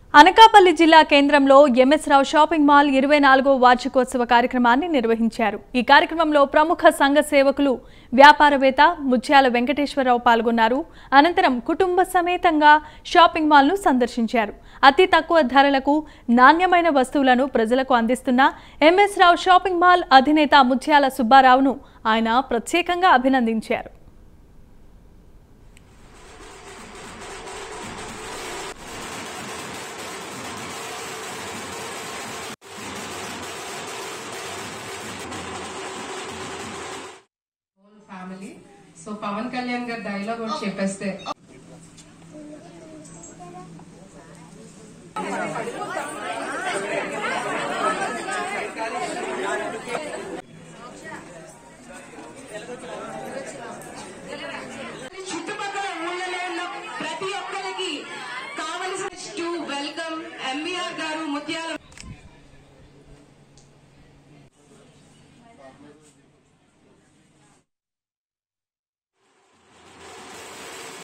అనకాపల్లి జిల్లా కేంద్రంలో ఎంఎస్ రావు shopping mall ఇరవై నాలుగో వార్షికోత్సవ కార్యక్రమాన్ని నిర్వహించారు ఈ కార్యక్రమంలో ప్రముఖ సంఘ సేవకులు వ్యాపారవేత్త ముత్యాల వెంకటేశ్వరరావు పాల్గొన్నారు అనంతరం కుటుంబ సమేతంగా షాపింగ్ మాల్ను సందర్శించారు అతి తక్కువ ధరలకు నాణ్యమైన వస్తువులను ప్రజలకు అందిస్తున్న ఎంఎస్ రావు షాపింగ్ మాల్ అధినేత ముత్యాల సుబ్బారావును ఆయన ప్రత్యేకంగా అభినందించారు whole family so Pawan Kalyan గారి డైలాగ్ ఒకటి చెప్పేస్తే చుట్టుపక్కల ఊళ్ళలో ఉన్న ప్రతి ఒక్కరికి కావలసిన టు వెల్కమ్ ఎంబీఆర్ గారు ముత్య